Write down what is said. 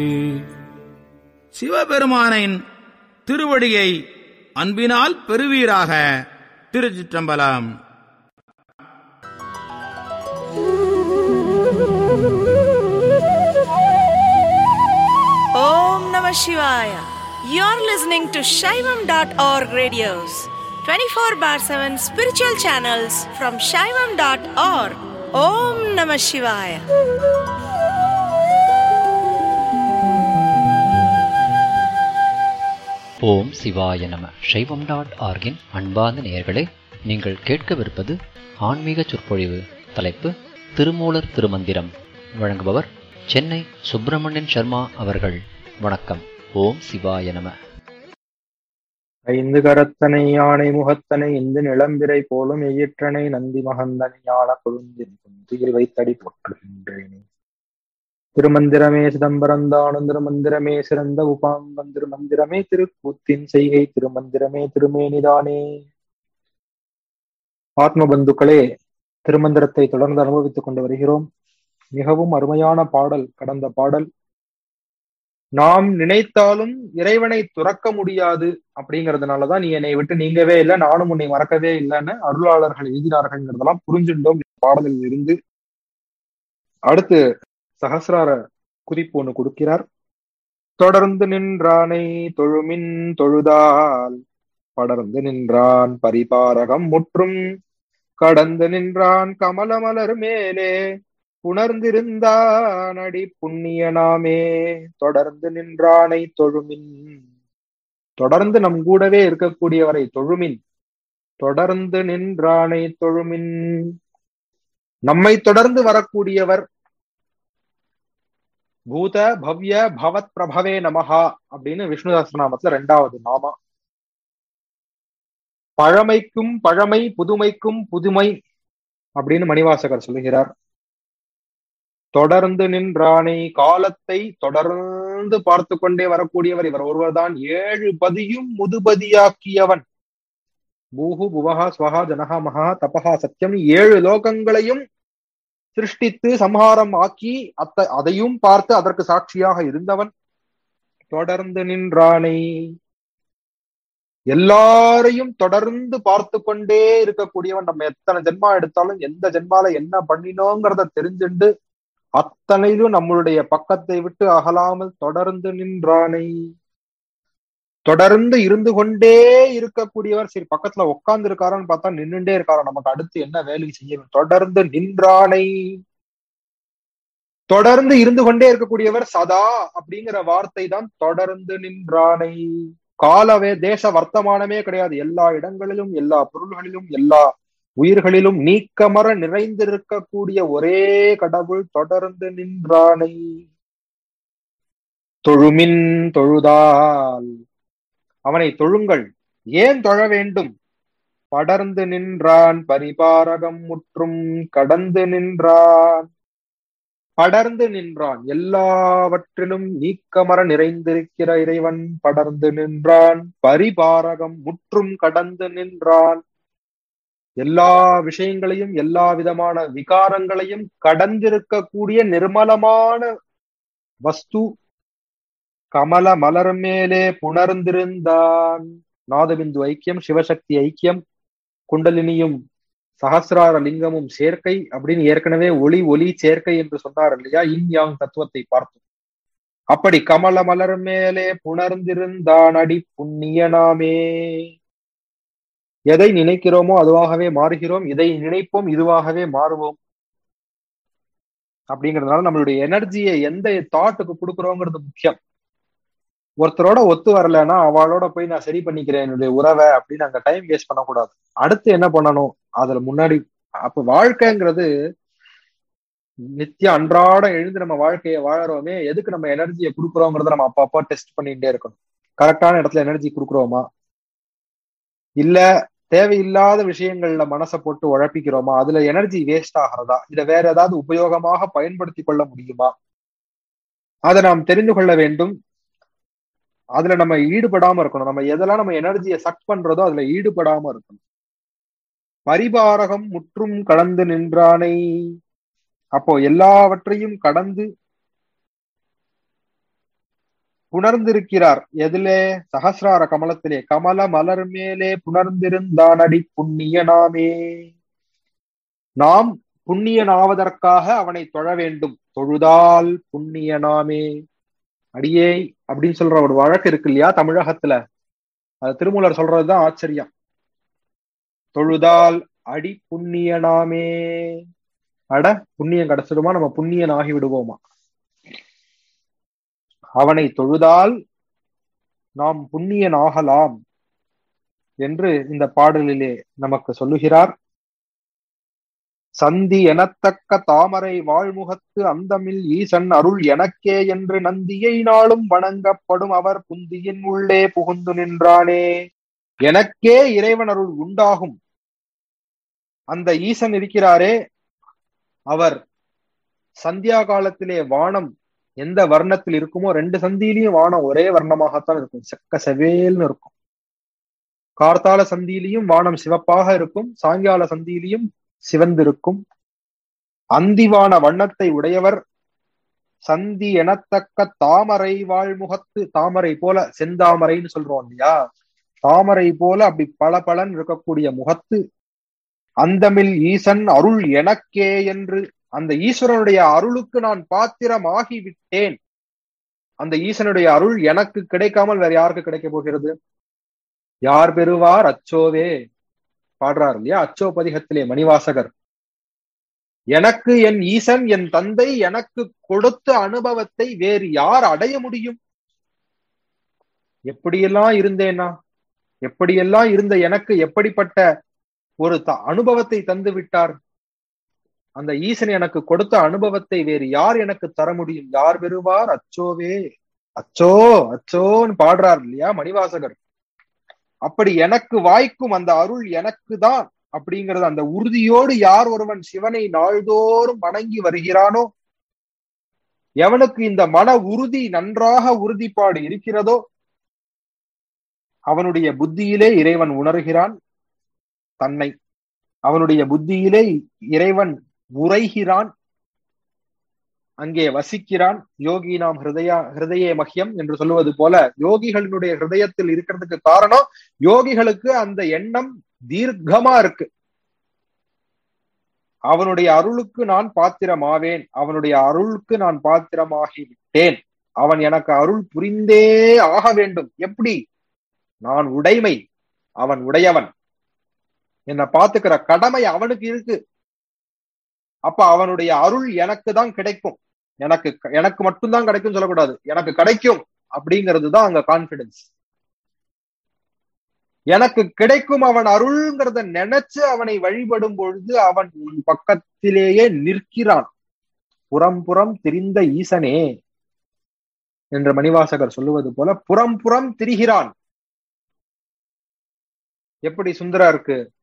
சிவபெருமானின் திருவடியை அன்பினால் பெறுவீராக திருச்சிற்றம்பலம் Om Namah Shivaya. You're listening to Shaivam.org radios, 24 bar 7 spiritual channels from Shaivam.org. Om Namah Shivaya. ஓம் சிவாய நம சைவம் டாட் ஆர்கின் அன்பார்ந்த நேயர்களே நீங்கள் கேட்கவிருப்பது ஆன்மீக சொற்பொழிவு தலைப்பு திருமூலர் திருமந்திரம் வழங்குபவர் சென்னை சுப்பிரமணியன் சர்மா அவர்கள் வணக்கம் ஓம் சிவாய நம ஐந்து கரத்தனை யானை முகத்தனை இந்து நிலம்பிரை போலும் எயிற்றனை நந்தி மகந்தனை ஞான கொழுந்தின் குந்தியில் வைத்தடி போற்றுகின்றேனே திருமந்திரமே சிதம்பரந்தானும் திருமந்திரமே சிறந்த உபாங்கம் திருமந்திரமே திருக்கூத்தின் செய்கை திருமந்திரமே திருமேனிதானே ஆத்ம பந்துக்களே திருமந்திரத்தை தொடர்ந்து அனுபவித்துக் கொண்டு வருகிறோம் மிகவும் அருமையான பாடல் கடந்த பாடல் நாம் நினைத்தாலும் இறைவனை துறக்க முடியாது அப்படிங்கறதுனாலதான் நீ என்னை விட்டு நீங்கவே இல்லை நானும் உன்னை மறக்கவே இல்லைன்னு அருளாளர்கள் எழுதினார்கள்ங்கிறதெல்லாம் புரிஞ்சுட்டோம் இந்த பாடலில் இருந்து அடுத்து சகசிரார குறிப்பு ஒண்ணு கொடுக்கிறார் தொடர்ந்து நின்றானை தொழுமின் தொழுதால் படர்ந்து நின்றான் பரிபாரகம் முற்றும் கடந்து நின்றான் கமலமலர் மேலே புணர்ந்திருந்தான் அடி புண்ணியனாமே தொடர்ந்து நின்றானை தொழுமின் தொடர்ந்து நம் கூடவே இருக்கக்கூடியவரை தொழுமின் தொடர்ந்து நின்றானை தொழுமின் நம்மை தொடர்ந்து வரக்கூடியவர் பூத பவ்ய பவத் பிரபவே நமஹா அப்படின்னு விஷ்ணு சஹஸ்ரநாமத்துல ரெண்டாவது நாமா பழமைக்கும் பழமை புதுமைக்கும் புதுமை அப்படின்னு மணிவாசகர் சொல்லுகிறார் தொடர்ந்து நின்றானை காலத்தை தொடர்ந்து பார்த்து கொண்டே வரக்கூடியவர் இவர் ஒருவர்தான் ஏழு பதியும் முதுபதியாக்கியவன் பூஹு புவஹா ஸ்வஹா ஜனஹா மகா தபஹா சத்தியம் ஏழு லோகங்களையும் சிருஷ்டித்து சம்ஹாரம் ஆக்கி அத்த அதையும் பார்த்து அதற்கு சாட்சியாக இருந்தவன் தொடர்ந்து நின்றானை எல்லாரையும் தொடர்ந்து பார்த்து கொண்டே இருக்கக்கூடியவன் நம்ம எத்தனை ஜென்மா எடுத்தாலும் எந்த ஜென்மால என்ன பண்ணினோங்கிறத தெரிஞ்சுண்டு அத்தனையிலும் நம்மளுடைய பக்கத்தை விட்டு அகலாமல் தொடர்ந்து நின்றானை தொடர்ந்து இருந்து கொண்டே இருக்கக்கூடியவர் சரி பக்கத்துல உட்கார்ந்து இருக்காரான்னு பார்த்தா நின்னுட்டே இருக்காரா நமக்கு அடுத்து என்ன வேலை செய்ய வேண்டும்? தொடர்ந்து நின்றானை தொடர்ந்து இருந்து கொண்டே இருக்கக்கூடியவர் சதா அப்படிங்கிற வார்த்தை தான் தொடர்ந்து நின்றானை காலவே தேச வர்த்தமானமே கிடையாது எல்லா இடங்களிலும் எல்லா பொருள்களிலும் எல்லா உயிர்களிலும் நீக்கமர நிறைந்திருக்கக்கூடிய ஒரே கடவுள் தொடர்ந்து நின்றானை தொழுமின் தொழுதால் அவனை தொழுங்கள் ஏன் தொழ வேண்டும் படர்ந்து நின்றான் பரிபாரகம் முற்றும் கடந்து நின்றான் படர்ந்து நின்றான் எல்லாவற்றிலும் நீக்கமர நிறைந்திருக்கிற இறைவன் படர்ந்து நின்றான் பரிபாரகம் முற்றும் கடந்து நின்றான் எல்லா விஷயங்களையும் எல்லா விதமான விகாரங்களையும் கடந்திருக்கக்கூடிய நிர்மலமான வஸ்து கமல மலர் மேலே புணர்ந்திருந்தான் நாதபிந்து ஐக்கியம் சிவசக்தி ஐக்கியம் குண்டலினியும் சகசிரார லிங்கமும் சேர்க்கை அப்படின்னு ஏற்கனவே ஒளி ஒளி சேர்க்கை என்று சொன்னார் இல்லையா இன் யாங் தத்துவத்தை பார்த்தோம் அப்படி கமல மலர் மேலே புணர்ந்திருந்தான் அடி புண்ணியனாமே எதை நினைக்கிறோமோ அதுவாகவே மாறுகிறோம் இதை நினைப்போம் இதுவாகவே மாறுவோம் அப்படிங்கறதுனால நம்மளுடைய எனர்ஜியை எந்த தாட்டுக்கு கொடுக்குறோங்கிறது முக்கியம் ஒருத்தரோட ஒத்து வரலன்னா அவளோட போய் நான் சரி பண்ணிக்கிறேன் என்னுடைய உறவை அப்படின்னு அங்க டைம் வேஸ்ட் பண்ணக்கூடாது அடுத்து என்ன பண்ணணும் அதுல முன்னாடி அப்ப வாழ்க்கைங்கிறது நித்திய அன்றாட எழுந்து நம்ம வாழ்க்கையை வாழறோமே எதுக்கு நம்ம எனர்ஜியை கொடுக்குறோங்கிறத நம்ம அப்பப்போ டெஸ்ட் பண்ணிட்டே இருக்கணும் கரெக்டான இடத்துல எனர்ஜி கொடுக்குறோமா இல்ல தேவையில்லாத விஷயங்கள்ல மனசை போட்டு உழப்பிக்கிறோமா அதுல எனர்ஜி வேஸ்ட் ஆகிறதா இதை வேற ஏதாவது உபயோகமாக பயன்படுத்தி கொள்ள முடியுமா அதை நாம் தெரிந்து கொள்ள வேண்டும் அதுல நம்ம ஈடுபடாம இருக்கணும் நம்ம எதெல்லாம் நம்ம எனர்ஜியை சக் பண்றதோ அதுல ஈடுபடாம இருக்கணும் பரிபாரகம் முற்றும் கடந்து நின்றானை அப்போ எல்லாவற்றையும் கடந்து புணர்ந்திருக்கிறார் எதிலே சகசிரார கமலத்திலே கமல மலர் மேலே புணர்ந்திருந்தான் அடி புண்ணியனாமே நாம் புண்ணியனாவதற்காக அவனை தொழ வேண்டும் தொழுதால் புண்ணியனாமே அடியே அப்படின்னு சொல்ற ஒரு வழக்கு இருக்கு இல்லையா தமிழகத்துல அது திருமூலர் சொல்றதுதான் ஆச்சரியம் தொழுதால் அடி புண்ணியனாமே அட புண்ணியம் கிடைச்சிடுமா நம்ம புண்ணியன் ஆகி விடுவோமா அவனை தொழுதால் நாம் புண்ணியன் ஆகலாம் என்று இந்த பாடலிலே நமக்கு சொல்லுகிறார் சந்தி எனத்தக்க தாமரை வாழ்முகத்து அந்தமில் ஈசன் அருள் எனக்கே என்று நந்தியை நாளும் வணங்கப்படும் அவர் புந்தியின் உள்ளே புகுந்து நின்றானே எனக்கே இறைவன் அருள் உண்டாகும் அந்த ஈசன் இருக்கிறாரே அவர் சந்தியா காலத்திலே வானம் எந்த வர்ணத்தில் இருக்குமோ ரெண்டு சந்தியிலையும் வானம் ஒரே வர்ணமாகத்தான் இருக்கும் செக்க செவேல்னு இருக்கும் கார்த்தால சந்தியிலையும் வானம் சிவப்பாக இருக்கும் சாயங்கால சந்தியிலையும் சிவந்திருக்கும் அந்திவான வண்ணத்தை உடையவர் சந்தி எனத்தக்க தாமரை வாழ்முகத்து தாமரை போல செந்தாமரைன்னு சொல்றோம் இல்லையா தாமரை போல அப்படி பல பலன் இருக்கக்கூடிய முகத்து அந்தமில் ஈசன் அருள் எனக்கே என்று அந்த ஈஸ்வரனுடைய அருளுக்கு நான் பாத்திரமாகி விட்டேன் அந்த ஈசனுடைய அருள் எனக்கு கிடைக்காமல் வேற யாருக்கு கிடைக்க போகிறது யார் பெறுவார் அச்சோவே பாடுறார் இல்லையா அச்சோ பதிகத்திலே மணிவாசகர் எனக்கு என் ஈசன் என் தந்தை எனக்கு கொடுத்த அனுபவத்தை வேறு யார் அடைய முடியும் எப்படியெல்லாம் இருந்தேனா எப்படியெல்லாம் இருந்த எனக்கு எப்படிப்பட்ட ஒரு த அனுபவத்தை தந்து விட்டார் அந்த ஈசன் எனக்கு கொடுத்த அனுபவத்தை வேறு யார் எனக்கு தர முடியும் யார் பெறுவார் அச்சோவே அச்சோ அச்சோன்னு பாடுறார் இல்லையா மணிவாசகர் அப்படி எனக்கு வாய்க்கும் அந்த அருள் எனக்கு தான் அப்படிங்கிறது அந்த உறுதியோடு யார் ஒருவன் சிவனை நாள்தோறும் வணங்கி வருகிறானோ எவனுக்கு இந்த மன உறுதி நன்றாக உறுதிப்பாடு இருக்கிறதோ அவனுடைய புத்தியிலே இறைவன் உணர்கிறான் தன்னை அவனுடைய புத்தியிலே இறைவன் உரைகிறான் அங்கே வசிக்கிறான் யோகி நாம் ஹிருதயா ஹிருதய மகியம் என்று சொல்லுவது போல யோகிகளினுடைய ஹிருதயத்தில் இருக்கிறதுக்கு காரணம் யோகிகளுக்கு அந்த எண்ணம் தீர்க்கமா இருக்கு அவனுடைய அருளுக்கு நான் பாத்திரமாவேன் அவனுடைய அருளுக்கு நான் பாத்திரமாகி விட்டேன் அவன் எனக்கு அருள் புரிந்தே ஆக வேண்டும் எப்படி நான் உடைமை அவன் உடையவன் என்னை பாத்துக்கிற கடமை அவனுக்கு இருக்கு அப்ப அவனுடைய அருள் எனக்கு தான் கிடைக்கும் எனக்கு எனக்கு மட்டும்தான் கிடைக்கும் சொல்லக்கூடாது எனக்கு கிடைக்கும் அப்படிங்கிறது தான் அங்க கான்பிடன்ஸ் எனக்கு கிடைக்கும் அவன் அருள்ங்கிறத நினைச்சு அவனை வழிபடும் பொழுது அவன் உன் பக்கத்திலேயே நிற்கிறான் புறம் புறம் திரிந்த ஈசனே என்று மணிவாசகர் சொல்லுவது போல புறம் புறம் திரிகிறான் எப்படி சுந்தரா இருக்கு